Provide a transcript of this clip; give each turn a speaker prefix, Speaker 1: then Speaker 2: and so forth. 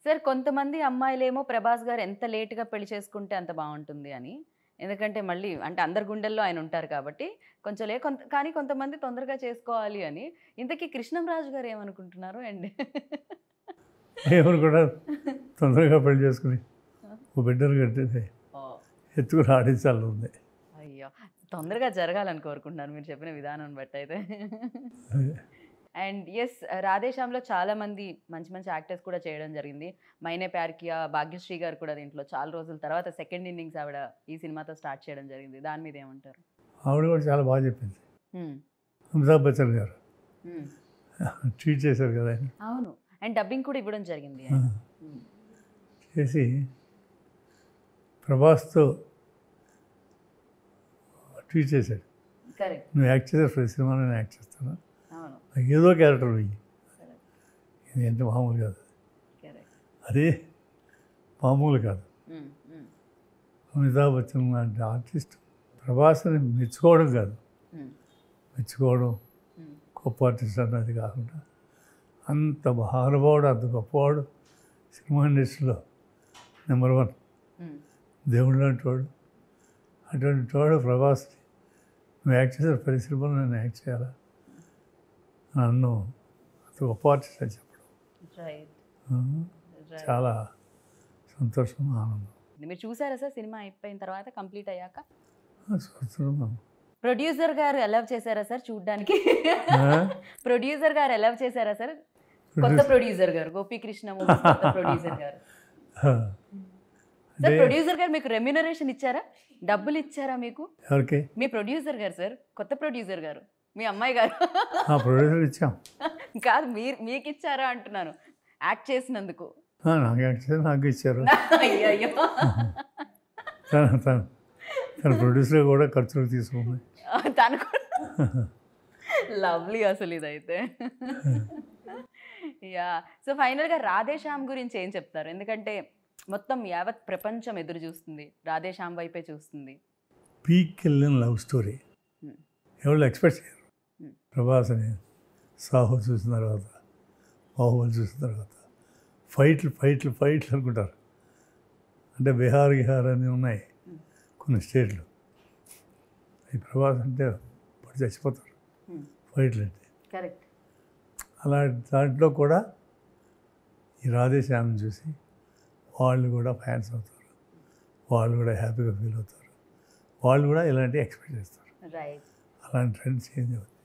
Speaker 1: Sir కొంతమంది అమ్మాయిలేమో ప్రభాస్ గారు ఎంత లేట్గా పెళ్లి చేసుకుంటే అంత బాగుంటుంది అని ఎందుకంటే మళ్ళీ అంటే అందరి గుండెల్లో ఆయన ఉంటారు కాబట్టి కొంచెం లే కొంత కానీ కొంతమంది తొందరగా చేసుకోవాలి అని ఇంతకీ కృష్ణంరాజు గారు ఏమనుకుంటున్నారు అండ్
Speaker 2: ఎవరు కూడా తొందరగా పెళ్లి చేసుకుని ఓ బిడ్డను కట్టింది ఎత్తుకుని ఆడించాలి ఉంది
Speaker 1: అయ్యో తొందరగా జరగాలని కోరుకుంటున్నారు మీరు చెప్పిన విధానం బట్టి అయితే అండ్ ఎస్ రాధేశ్యామ్లో చాలా మంది మంచి మంచి యాక్టర్స్ కూడా చేయడం జరిగింది మైనే ప్యార్కియా భాగ్యశ్రీ గారు కూడా దీంట్లో చాలా రోజుల తర్వాత సెకండ్ ఇన్నింగ్స్ ఆవిడ ఈ సినిమాతో స్టార్ట్ చేయడం జరిగింది దాని మీద ఏమంటారు
Speaker 2: ఆవిడ కూడా చాలా బాగా చెప్పింది
Speaker 1: హ్మ్.
Speaker 2: అమితాబ్ బచ్చన్ గారు
Speaker 1: హ్మ్.
Speaker 2: ట్వీట్ చేశారు కదా ఆయన
Speaker 1: అవును అండ్ డబ్బింగ్ కూడా ఇవ్వడం జరిగింది
Speaker 2: ఆ,
Speaker 1: హ్మ్.
Speaker 2: చేసి ప్రభాస్తో ట్వీట్ చేశాడు
Speaker 1: కరెక్ట్
Speaker 2: నువ్వు యాక్ట్ చేశారు ప్రతి సినిమా నేను యాక్ట్ చేస్తాను
Speaker 1: అవును
Speaker 2: నాకు ఏదో క్యారెక్టర్ వెయ్యి
Speaker 1: కరెక్ట్
Speaker 2: ఇది ఎంత మామూలు కాదు
Speaker 1: కరెక్ట్
Speaker 2: అదే మామూలు కాదు
Speaker 1: హ్మ్. హ్మ్.
Speaker 2: అమితాబ్ బచ్చన్ లాంటి ఆర్టిస్ట్ ప్రభాస్ని మెచ్చుకోవడం కాదు
Speaker 1: హ్మ్.
Speaker 2: మెచ్చుకోవడం
Speaker 1: హ్మ్.
Speaker 2: గొప్ప ఆర్టిస్ట్ అన్నది కాకుండా అంత మహానుభావుడు అంత గొప్పవాడు సినిమా ఇండస్ట్రీలో నెంబర్ వన్
Speaker 1: హ్మ్.
Speaker 2: దేవుడు లాంటి వాడు అటువంటి వాడు ప్రభాస్ని నువ్వు యాక్ట్ చేసే ప్రతి సినిమాలో నేను యాక్ట్ చేయాలా నన్ను అంత గొప్ప ఆర్టిస్ట్ అని చెప్పడం
Speaker 1: రైట్
Speaker 2: ఆ,
Speaker 1: రైట్
Speaker 2: చాలా సంతోషం ఆనందం
Speaker 1: మీరు చూసారా సార్ సినిమా అయిపోయిన తర్వాత కంప్లీట్ అయ్యాక
Speaker 2: ఆ, చూస్తున్నాం
Speaker 1: ప్రొడ్యూసర్ గారు అలవ్ చేశారా సార్ చూడడానికి
Speaker 2: ఆ?
Speaker 1: ప్రొడ్యూసర్ గారు అలవ్ చేశారా సార్ కొత్త ప్రొడ్యూసర్ గారు గోపీకృష్ణ movies కొత్త ప్రొడ్యూసర్ గారు సార్
Speaker 2: అంటే
Speaker 1: ప్రొడ్యూసర్ గారు మీకు రెమ్యునరేషన్ ఇచ్చారా డబ్బులు ఇచ్చారా మీకు
Speaker 2: ఎవరికి
Speaker 1: మీ ప్రొడ్యూసర్ గారు సార్ కొత్త ప్రొడ్యూసర్ గారు మీ అమ్మాయి గారు
Speaker 2: ఆ ప్రొడ్యూసర్ ఇచ్చాం
Speaker 1: కాదు మీరు మీకు ఇచ్చారా అంటున్నాను యాక్ట్ చేసినందుకు
Speaker 2: ఆ, నాకు యాక్ట్ చేసి నాకు ఇచ్చారు
Speaker 1: అయ్యయ్యో
Speaker 2: తన తన తన ప్రొడ్యూసర్ కూడా ఖర్చులు తీసుకుంది
Speaker 1: తను లవ్లీ అసలు ఇదైతే యా సో ఫైనల్గా రాధేశ్యామ్ గురించి ఏం చెప్తారు ఎందుకంటే మొత్తం యావత్ ప్రపంచం ఎదురు చూస్తుంది రాధేశ్యామ్ వైపే చూస్తుంది
Speaker 2: పీక్ వెళ్ళిన లవ్ స్టోరీ
Speaker 1: Hmm.
Speaker 2: ఎవరు ఎక్స్పెక్ట్ చేయరు
Speaker 1: Hmm.
Speaker 2: ప్రభాస్ని సాహో చూసిన తర్వాత బాహుబలి చూసిన తర్వాత ఫైట్లు ఫైట్లు ఫైట్లు అనుకుంటారు అంటే బీహార్ గిహార్ అని ఉన్నాయి కొన్ని స్టేట్లు ఈ ప్రభాస్ అంటే పడి చచ్చిపోతారు ఫైట్లు అంటే
Speaker 1: కరెక్ట్
Speaker 2: అలా దాంట్లో కూడా ఈ రాధేశ్యామ్ని చూసి వాళ్ళు కూడా ఫ్యాన్స్ అవుతారు వాళ్ళు కూడా హ్యాపీగా ఫీల్ అవుతారు వాళ్ళు కూడా ఇలాంటివి ఎక్స్పెక్ట్ చేస్తారు
Speaker 1: రైట్
Speaker 2: అలాంటి ట్రెండ్ చేంజ్ అవుతుంది